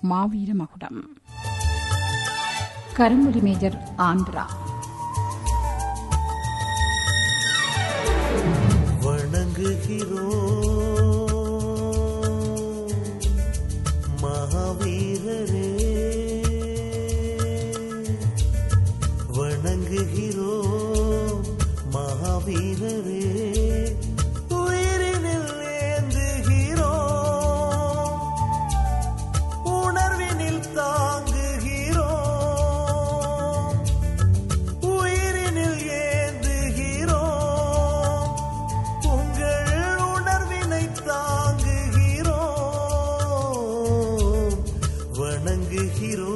மாவீர மகுடம் கருங்குடி மேஜர் ஆந்திரா வணங்குகிறோம் மகாவீரரே வணங்குகிறோம் மகாவீரரே உயிரினில் ஏந்துகிறோம் உணர்வினில் தாங்குகிறோம் உயிரினில் ஏந்துகிறோம் உங்கள் உணர்வினை தாங்குகிறோம் வணங்குகிறோம்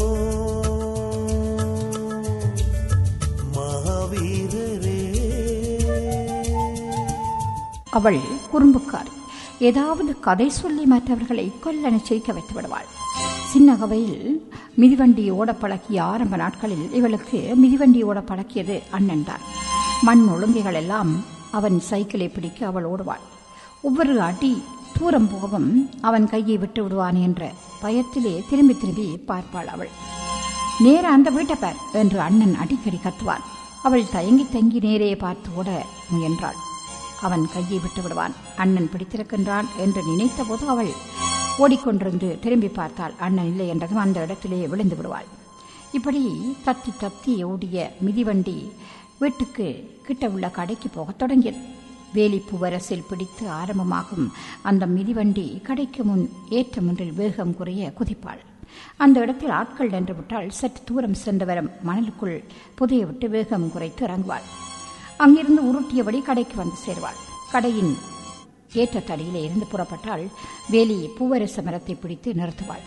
மகாவீரரே அவள் குறும்புக்காரி ஏதாவது கதை சொல்லி மற்றவர்களை கொல்ல நிச்சயிக்க வைத்து விடுவாள் சின்ன கவையில் மிதிவண்டி ஓட பழக்கிய ஆரம்ப நாட்களில் இவளுக்கு மிதிவண்டி ஓட பழக்கியது அண்ணன் தான் மண் ஒழுங்கைகள் எல்லாம் அவன் சைக்கிளை பிடிக்க அவள் ஓடுவாள் ஒவ்வொரு அடி தூரம் போகவும் அவன் கையை விட்டு விடுவான் என்ற பயத்திலே திரும்பி திரும்பி பார்ப்பாள் அவள் நேர அந்த வீட்டை பார் என்று அண்ணன் அடிக்கடி கத்துவான் அவள் தயங்கி தங்கி நேரே பார்த்து ஓட முயன்றாள் அவன் கையை விட்டு விடுவான் அண்ணன் பிடித்திருக்கின்றான் என்று நினைத்தபோது அவள் ஓடிக்கொண்டிருந்து திரும்பி பார்த்தாள் அண்ணன் இல்லை என்றதும் அந்த இடத்திலே விழுந்து விடுவாள் இப்படி தத்தி தத்தி ஓடிய மிதிவண்டி வீட்டுக்கு கிட்ட உள்ள கடைக்கு போகத் தொடங்கியது வேலி பூவரசில் பிடித்து ஆரம்பமாகும் அந்த மிதிவண்டி கடைக்கு முன் ஏற்றம் ஒன்றில் வேகம் குறைய குதிப்பாள் அந்த இடத்தில் ஆட்கள் நின்று விட்டால் சற்று தூரம் சென்று வரும் மணலுக்குள் புதைய விட்டு வேகம் குறைத்து இறங்குவாள் அங்கிருந்து உருட்டியபடி கடைக்கு வந்து சேர்வாள் கடையின் ஏற்ற தடியிலே இருந்து புறப்பட்டால் வேலி பூவரச மரத்தை பிடித்து நிறுத்துவாள்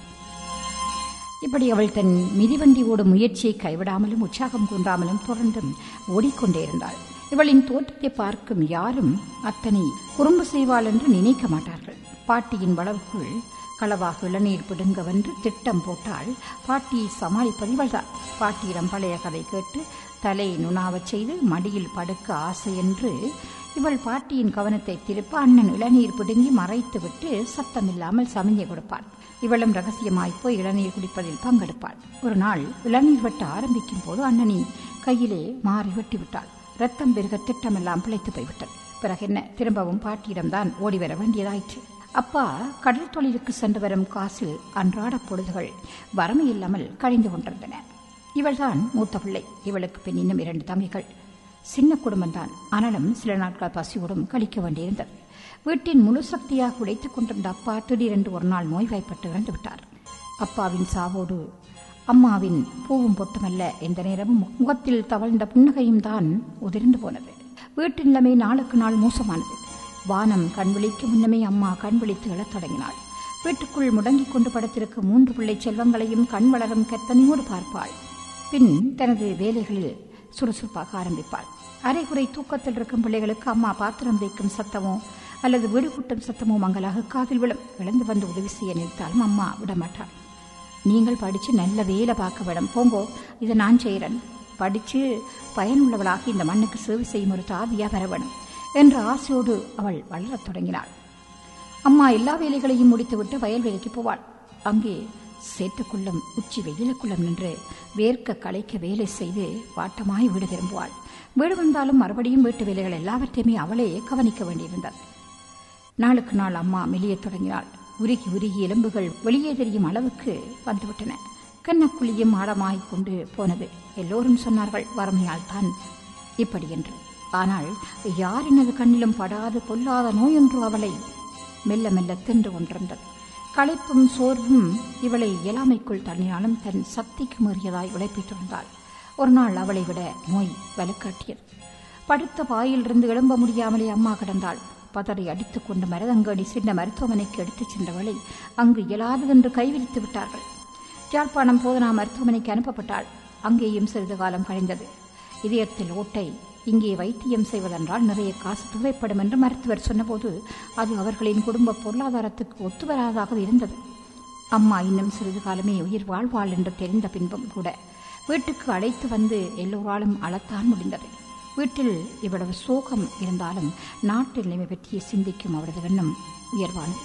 இப்படி அவள் தன் மிதிவண்டி ஓடும் முயற்சியை கைவிடாமலும் உற்சாகம் குன்றாமலும் தொடர்ந்தும் ஓடிக்கொண்டே இருந்தாள் இவளின் தோற்றத்தை பார்க்கும் யாரும் அத்தனை குறும்பு செய்வாள் என்று நினைக்க மாட்டார்கள் பாட்டியின் வளவுக்குள் களவாக இளநீர் பிடுங்க வென்று திட்டம் போட்டால் பாட்டியை சமாளிப்பது இவள்தான் பாட்டியிடம் பழைய கதை கேட்டு தலை நுணாவச் செய்து மடியில் படுக்க ஆசை என்று இவள் பாட்டியின் கவனத்தை திருப்ப அண்ணன் இளநீர் பிடுங்கி மறைத்துவிட்டு சத்தமில்லாமல் சமிஞ்சை கொடுப்பாள் இவளும் ரகசியமாய் போய் இளநீர் குடிப்பதில் பங்கெடுப்பாள் ஒரு நாள் இளநீர் வெட்ட ஆரம்பிக்கும் போது அண்ணனின் கையிலே மாறி வெட்டி விட்டாள் ரத்தம் பெருக திட்டமெல்லாம் பிழைத்து போய்விட்டது பிறகு என்ன திரும்பவும் பாட்டியிடம்தான் ஓடி வர வேண்டியதாயிற்று அப்பா கடல் தொழிலுக்கு சென்று வரும் காசில் அன்றாட பொழுதுகள் வறுமையில்லாமல் கழிந்து கொண்டிருந்தன இவள்தான் மூத்த பிள்ளை இவளுக்கு பின் இன்னும் இரண்டு தம்பிகள் சின்ன குடும்பம்தான் ஆனாலும் சில நாட்கள் பசியோடும் கழிக்க வேண்டியிருந்தது வீட்டின் முழு சக்தியாக உழைத்துக் கொண்டிருந்த அப்பா திடீரென்று ஒரு நாள் நோய்வாய்ப்பட்டு இறந்து விட்டார் அப்பாவின் சாவோடு அம்மாவின் பூவும் பொட்டுமல்ல எந்த நேரமும் முகத்தில் தவழ்ந்த புன்னகையும் தான் உதிர்ந்து போனது வீட்டின் நிலைமை நாளுக்கு நாள் மோசமானது வானம் கண் விழிக்கும் முன்னமே அம்மா கண் விழித்து எழத் தொடங்கினாள் வீட்டுக்குள் முடங்கிக் கொண்டு படுத்திருக்கும் மூன்று பிள்ளை செல்வங்களையும் கண் வளரும் கற்பனையோடு பார்ப்பாள் பின் தனது வேலைகளில் சுறுசுறுப்பாக ஆரம்பிப்பாள் அரைகுறை தூக்கத்தில் இருக்கும் பிள்ளைகளுக்கு அம்மா பாத்திரம் தேய்க்கும் சத்தமோ அல்லது வீடு கூட்டும் சத்தமோ மங்களாக காதில் விழும் விழுந்து வந்து உதவி செய்ய நினைத்தாலும் அம்மா விடமாட்டாள் நீங்கள் படித்து நல்ல வேலை பார்க்க வேணும் போங்கோ இதை நான் செய்கிறேன் படித்து பயனுள்ளவளாக இந்த மண்ணுக்கு சேவை செய்யும் ஒரு தாதியா வர வேணும் என்ற ஆசையோடு அவள் வளரத் தொடங்கினாள் அம்மா எல்லா வேலைகளையும் முடித்துவிட்டு வயல்வெளிக்கு போவாள் அங்கே சேற்றுக்குள்ளும் உச்சி வெயிலுக்குள்ளும் நின்று வேர்க்க களைக்க வேலை செய்து வாட்டமாய் வீடு திரும்புவாள் வீடு வந்தாலும் மறுபடியும் வீட்டு வேலைகள் எல்லாவற்றையுமே அவளே கவனிக்க வேண்டியிருந்தது நாளுக்கு நாள் அம்மா மெலியத் தொடங்கினாள் உருகி உருகி எலும்புகள் வெளியே தெரியும் அளவுக்கு வந்துவிட்டன கண்ணக்குழியும் ஆழமாகிக் கொண்டு போனது எல்லோரும் சொன்னார்கள் வறுமையால் தான் இப்படி என்று ஆனால் யாரினது கண்ணிலும் படாது பொல்லாத நோயொன்று அவளை மெல்ல மெல்ல தின்று கொண்டிருந்தது களைப்பும் சோர்வும் இவளை இயலாமைக்குள் தள்ளினாலும் தன் சக்திக்கு மீறியதாய் உழைப்பிட்டிருந்தாள் ஒரு நாள் அவளை விட நோய் வலுக்காட்டியது படுத்த பாயிலிருந்து எழும்ப முடியாமலே அம்மா கிடந்தாள் பதறி அடித்துக் கொண்டு மரதங்கடி சின்ன மருத்துவமனைக்கு எடுத்துச் சென்றவளை அங்கு இயலாததென்று கைவிரித்து விட்டார்கள் யாழ்ப்பாணம் போதனா மருத்துவமனைக்கு அனுப்பப்பட்டாள் அங்கேயும் சிறிது காலம் கழிந்தது இதயத்தில் ஓட்டை இங்கே வைத்தியம் செய்வதென்றால் நிறைய காசு தேவைப்படும் என்று மருத்துவர் சொன்னபோது அது அவர்களின் குடும்ப பொருளாதாரத்துக்கு ஒத்துவராதாக இருந்தது அம்மா இன்னும் சிறிது காலமே உயிர் வாழ்வாள் என்று தெரிந்த பின்பும் கூட வீட்டுக்கு அழைத்து வந்து எல்லோராலும் அழத்தான் முடிந்தது வீட்டில் இவ்வளவு சோகம் இருந்தாலும் நாட்டு நிலைமை பற்றிய சிந்திக்கும் அவரது எண்ணம் உயர்வானது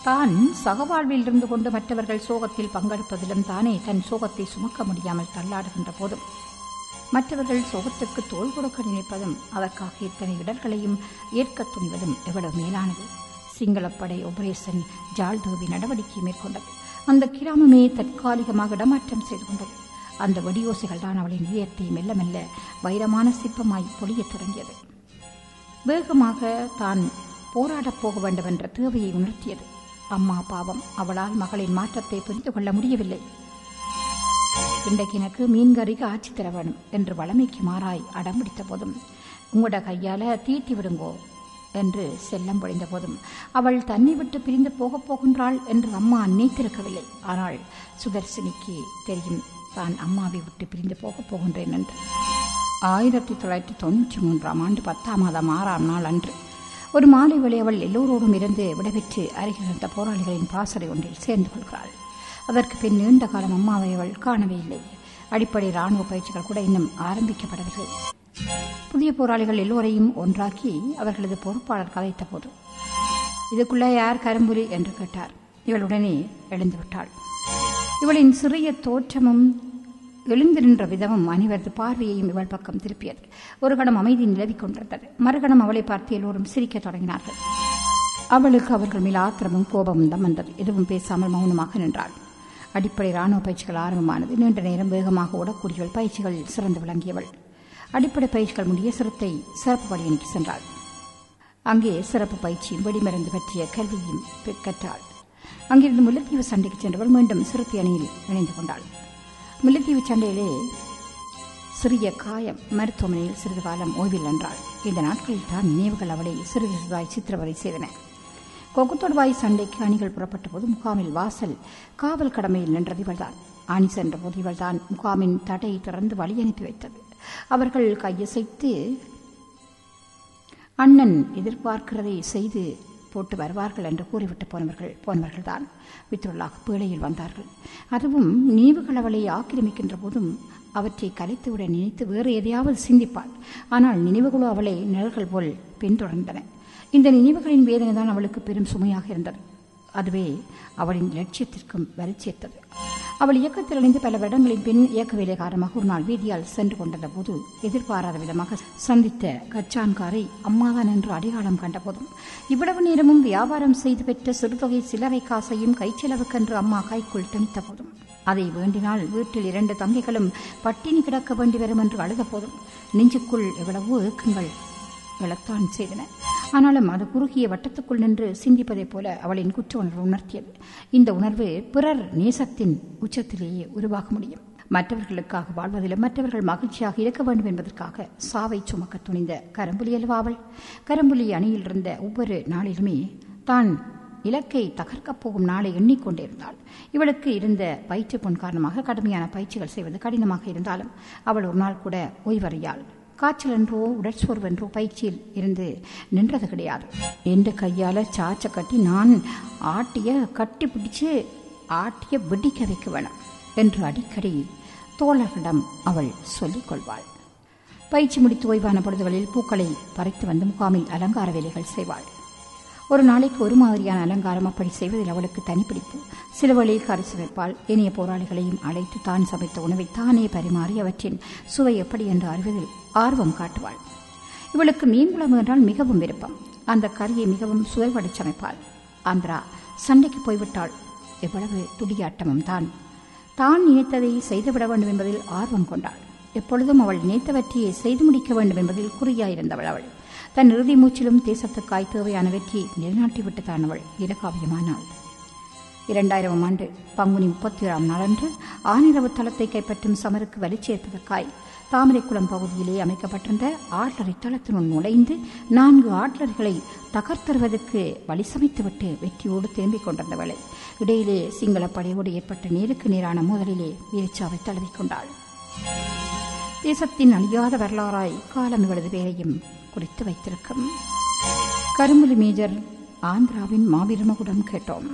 தான் சகவாழ்வில் இருந்து கொண்டு மற்றவர்கள் சோகத்தில் பங்கெடுப்பதிலும் தானே தன் சோகத்தை சுமக்க முடியாமல் தள்ளாடுகின்ற போதும் மற்றவர்கள் சோகத்துக்கு தோள் கொடுக்க நினைப்பதும் அதற்காக இத்தனை இடர்களையும் ஏற்கத் துணிவதும் எவ்வளவு மேலானது சிங்களப்படை ஆபரேஷன் ஜால்தோவி நடவடிக்கை மேற்கொண்டது அந்த கிராமமே தற்காலிகமாக இடமாற்றம் செய்து கொண்டது அந்த வெடியோசைகள் தான் அவளின் இதயத்தை மெல்ல மெல்ல வைரமான சிற்பமாய் பொழியத் தொடங்கியது வேகமாக தான் போராடப் போக வேண்டும் என்ற தேவையை உணர்த்தியது அம்மா பாவம் அவளால் மகளின் மாற்றத்தை புரிந்து கொள்ள முடியவில்லை இன்றைக்கு எனக்கு மீன் கறிக்கு ஆட்சி தர வேணும் என்று வளமைக்கு மாறாய் அடம் பிடித்த போதும் உங்களோட கையால தீட்டி விடுங்கோ என்று செல்லம் பொழிந்த போதும் அவள் தன்னை விட்டு பிரிந்து போகப் போகின்றாள் என்று அம்மா நினைத்திருக்கவில்லை ஆனால் சுதர்சினிக்கு தெரியும் தான் அம்மாவை விட்டு பிரிந்து போகப் போகின்றேன் என்று ஆயிரத்தி தொள்ளாயிரத்தி தொண்ணூற்றி மூன்றாம் ஆண்டு பத்தாம் மாதம் ஆறாம் நாள் அன்று ஒரு மாலை வேளை அவள் எல்லோரோடும் இருந்து விடைபெற்று அருகில் இருந்த போராளிகளின் பாசறை ஒன்றில் சேர்ந்து கொள்கிறாள் அதற்கு பின் நீண்ட காலம் அம்மாவை அவள் காணவே இல்லை அடிப்படை ராணுவ பயிற்சிகள் கூட இன்னும் ஆரம்பிக்கப்படவில்லை புதிய போராளிகள் எல்லோரையும் ஒன்றாக்கி அவர்களது பொறுப்பாளர் கதைத்த போது இதுக்குள்ள யார் கரும்புலி என்று கேட்டார் இவள் உடனே எழுந்து விட்டாள் இவளின் சிறிய தோற்றமும் எழுந்து நின்ற விதமும் அனைவரது பார்வையையும் இவள் பக்கம் திருப்பியது ஒரு கணம் அமைதி நிலவிக் கொண்டிருந்தது மறுகணம் அவளை பார்த்து எல்லோரும் சிரிக்கத் தொடங்கினார்கள் அவளுக்கு அவர்கள் மேல் ஆத்திரமும் கோபமும் தான் வந்தது எதுவும் பேசாமல் மௌனமாக நின்றாள் அடிப்படை ராணுவ பயிற்சிகள் ஆரம்பமானது நீண்ட நேரம் வேகமாக ஓடக்கூடியவள் பயிற்சிகளில் சிறந்து விளங்கியவள் அடிப்படை பயிற்சிகள் முடிய சிறுத்தை சிறப்பு பணியணிக்கு சென்றாள் அங்கே சிறப்பு பயிற்சியும் வெடிமருந்து பற்றிய கல்வியும் பெ- கற்றாள் அங்கிருந்து முல்லைத்தீவு சண்டைக்கு சென்றவள் மீண்டும் சிறுத்தை அணியில் இணைந்து கொண்டாள் முல்லைத்தீவு சண்டையிலே சிறிய காயம் மருத்துவமனையில் சிறிது காலம் ஓய்வில் நின்றாள் இந்த நாட்களில் தான் நினைவுகள் அவளை சிறிது சிறிதாய் சித்திரவதை செய்தன கொக்குத்தொடுவாய் சண்டைக்கு அணிகள் புறப்பட்ட போது முகாமில் வாசல் காவல் கடமையில் நின்றது இவள்தான் அணி சென்ற போது இவள்தான் முகாமின் தடை திறந்து வழி அனுப்பி வைத்தது அவர்கள் கையசைத்து அண்ணன் எதிர்பார்க்கிறதை செய்து போட்டு வருவார்கள் என்று கூறிவிட்டு போனவர்கள் போனவர்கள் தான் வித்துள்ளாக பேழையில் வந்தார்கள் அதுவும் நினைவுகள் அவளை ஆக்கிரமிக்கின்ற போதும் அவற்றை கலைத்துவிட நினைத்து வேறு எதையாவது சிந்திப்பாள் ஆனால் நினைவுகளோ அவளை நிழல்கள் போல் பின்தொடர்ந்தன இந்த நினைவுகளின் வேதனை தான் அவளுக்கு பெரும் சுமையாக இருந்தது அதுவே அவளின் லட்சியத்திற்கும் வரி சேர்த்தது அவள் இயக்கத்தில் இணைந்து பல வருடங்களின் பின் இயக்க வேலை காரணமாக ஒரு நாள் வீதியால் சென்று கொண்டிருந்த போது எதிர்பாராத விதமாக சந்தித்த கச்சான்காரை அம்மாதான் என்று அடையாளம் கண்ட போதும் இவ்வளவு நேரமும் வியாபாரம் செய்து பெற்ற சிறுதொகை சில்லறை காசையும் கைச்செலவுக்கென்று அம்மா கைக்குள் திணித்த போதும் அதை வேண்டினால் வீட்டில் இரண்டு தங்கைகளும் பட்டினி கிடக்க வேண்டி வரும் என்று அழுத போதும் நெஞ்சுக்குள் எவ்வளவோ ஏக்கங்கள் எழத்தான் செய்தன ஆனாலும் அது குறுகிய வட்டத்துக்குள் நின்று சிந்திப்பதைப் போல அவளின் குற்ற உணர்வு உணர்த்தியது இந்த உணர்வு பிறர் நேசத்தின் உச்சத்திலேயே உருவாக முடியும் மற்றவர்களுக்காக வாழ்வதிலும் மற்றவர்கள் மகிழ்ச்சியாக இருக்க வேண்டும் என்பதற்காக சாவை சுமக்க துணிந்த கரம்புலி அல்லவா அவள் கரம்புலி அணியில் இருந்த ஒவ்வொரு நாளிலுமே தான் இலக்கை தகர்க்கப் போகும் நாளை எண்ணிக்கொண்டிருந்தாள் இவளுக்கு இருந்த பயிற்சி பொன் காரணமாக கடுமையான பயிற்சிகள் செய்வது கடினமாக இருந்தாலும் அவள் ஒரு நாள் கூட ஓய்வறியாள் காய்ச்சல் என்றோ உடற்சோர்வென்றோ பயிற்சியில் இருந்து நின்றது கிடையாது எந்த கையால சாச்ச கட்டி நான் ஆட்டிய கட்டி பிடிச்சு ஆட்டிய வெடிக்க வைக்க வேணும் என்று அடிக்கடி தோழர்களிடம் அவள் சொல்லிக் கொள்வாள் பயிற்சி முடித்து ஓய்வான பொழுதுகளில் பூக்களை பறித்து வந்து முகாமில் அலங்கார வேலைகள் செய்வாள் ஒரு நாளைக்கு ஒரு மாதிரியான அலங்காரம் அப்படி செய்வதில் அவளுக்கு தனிப்பிடிப்பு சில வழியில் கரிசி வைப்பாள் இனிய போராளிகளையும் அழைத்து தான் சமைத்த உணவை தானே பரிமாறி அவற்றின் சுவை எப்படி என்று அறிவதில் ஆர்வம் காட்டுவாள் இவளுக்கு மீன் குழம்பு என்றால் மிகவும் விருப்பம் அந்த கறியை மிகவும் சுவைபடி சமைப்பாள் ஆந்திரா சண்டைக்கு போய்விட்டாள் எவ்வளவு துடியாட்டமும் தான் தான் நினைத்ததை செய்துவிட வேண்டும் என்பதில் ஆர்வம் கொண்டாள் எப்பொழுதும் அவள் நினைத்தவற்றையே செய்து முடிக்க வேண்டும் என்பதில் குறியாயிருந்தவள் அவள் தன் இறுதி மூச்சிலும் தேசத்துக்காய் தேவையான வெற்றியை நிலைநாட்டிவிட்டு தான் அவள் இரகாவியமானாள் இரண்டாயிரம் ஆண்டு பங்குனி முப்பத்தி ஓராம் நாளன்று ஆனிரவு தளத்தை கைப்பற்றும் சமருக்கு வலிச்சேர்ப்பதற்காய் தாமரைக்குளம் பகுதியிலே அமைக்கப்பட்டிருந்த ஆட்லரை தளத்தினுள் நுழைந்து நான்கு ஆட்லர்களை தகர்த்தருவதற்கு வழி சமைத்துவிட்டு வெற்றியோடு திரும்பிக் கொண்டிருந்த வேளை இடையிலே சிங்கள படையோடு ஏற்பட்ட நேருக்கு நேரான மோதலிலே வீரச்சாவை தழுவிக்கொண்டாள் தேசத்தின் அழியாத வரலாறாய் காலம் இவளது பேரையும் குறித்து வைத்திருக்கும் கரும்புலி மேஜர் ஆந்திராவின் மாபெருமகுடம் கேட்டோம்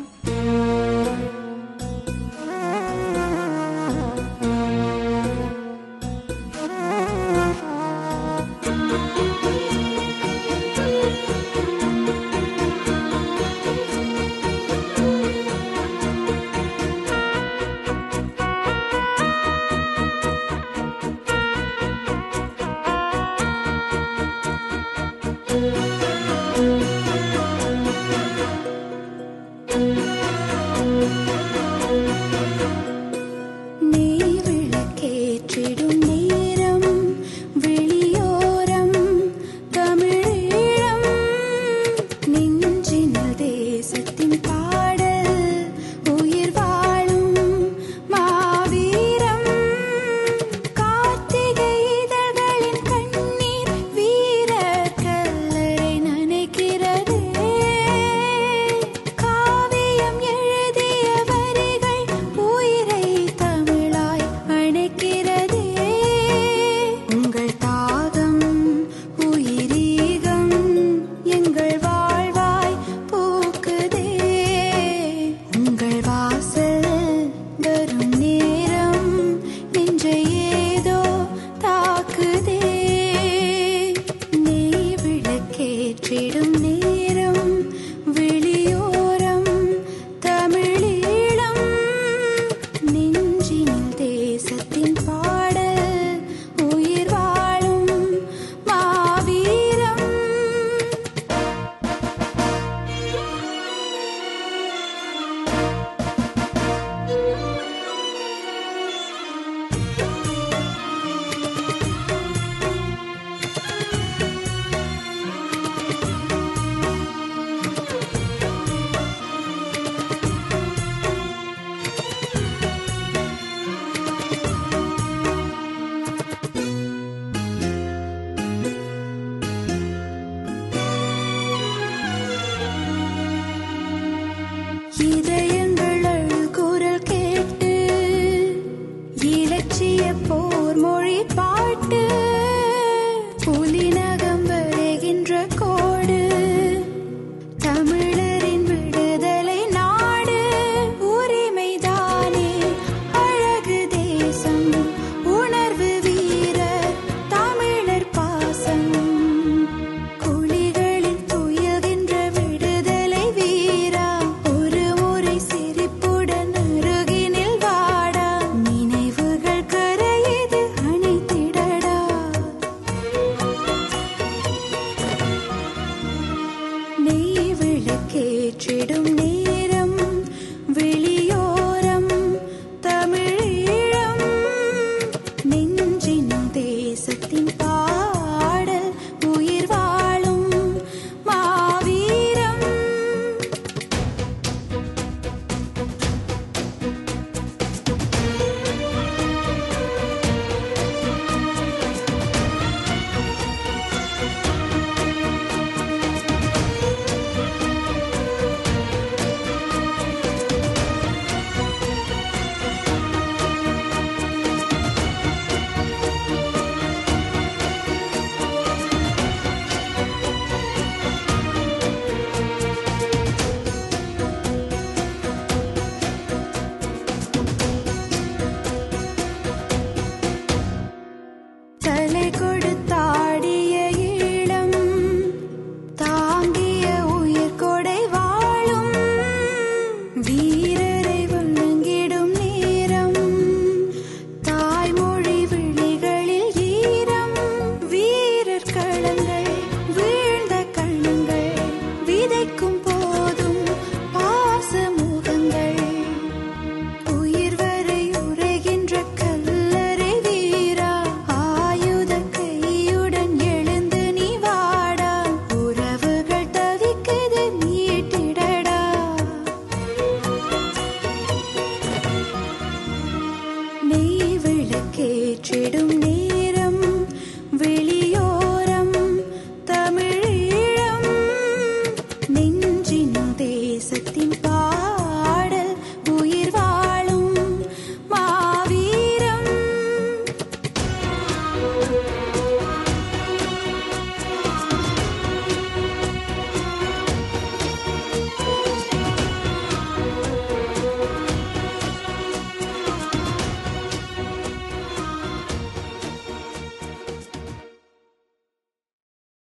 போற்றிடும்